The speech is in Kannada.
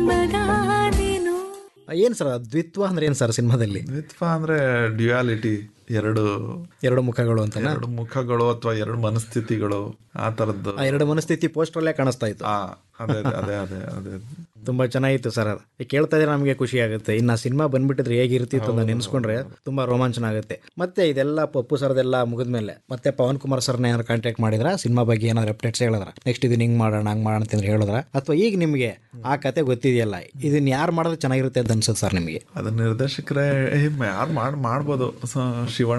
ಏನು ಸರ್ ದ್ವಿತ್ವ ಅಂದ್ರೆ ಏನು ಸರ್ ಸಿನಿಮಾದಲ್ಲಿ ದ್ವಿತ್ವ ಅಂದ್ರೆ ಡ್ಯುಯಾಲಿಟಿ ಎರಡು ಎರಡು ಮುಖಗಳು ಅಂತ ಎರಡು ಮುಖಗಳು ಅಥವಾ ಎರಡು ಮನಸ್ಥಿತಿಗಳು ಆ ತರದ್ದು ಆ ಎರಡು ಮನಸ್ಥಿತಿ ಪೋಸ್ಟರಲ್ಲೇ ಕಾಣಿಸ್ತಾ ಇತ್ತು ಆ ಅದೇ ಅದೇ ಅದೇ ಅದೇ ತುಂಬಾ ಚೆನ್ನಾಗಿತ್ತು ಸರ್ ಅದು ಈ ಕೇಳ್ತಾ ಇದ್ರೆ ನಮಗೆ ಖುಷಿ ಆಗುತ್ತೆ ಇನ್ನು ಸಿನಿಮಾ ಬಂದ್ಬಿಟ್ಟಿದ್ರೆ ಹೇಗಿರ್ತಿತ್ತು ಅಂತ ನೆನೆಸ್ಕೊಂಡ್ರೆ ತುಂಬಾ ರೋಮಾಂಚನ ಆಗುತ್ತೆ ಮತ್ತೆ ಇದೆಲ್ಲ ಪಪ್ಪು ಸರ್ದೆಲ್ಲ ಮುಗಿದ್ಮೇಲೆ ಮತ್ತೆ ಪವನ್ ಕುಮಾರ್ ಸರ್ನ ಏನಾದ್ರು ಕಾಂಟ್ಯಾಕ್ಟ್ ಮಾಡಿದ್ರ ಸಿನಿಮಾ ಬಗ್ಗೆ ಏನಾದ್ರು ಅಪ್ಡೇಟ್ಸ್ ಹೇಳಿದ್ರ ನೆಕ್ಸ್ಟ್ ಇದನ್ನ ಹಿಂಗ್ ಮಾಡೋಣ ಹಂಗ್ ಮಾಡೋಣ ಅಂತ ಹೇಳಿದ್ರ ಅಥವಾ ಈಗ ನಿಮಗೆ ಆ ಕತೆ ಗೊತ್ತಿದೆಯಲ್ಲ ಇದನ್ನ ಯಾರು ಮಾಡಿದ್ರೆ ಚೆನ್ನಾಗಿರುತ್ತೆ ಅಂತ ಅನ್ಸುತ್ತೆ ಸರ್ ನಿಮಗೆ ಅದು ನಿರ್ದೇಶಕರೇ ಯಾರು ಮಾಡಿ ಮಾಡ್ಬೋದು ಸ- ಶಿವಣ್ಣ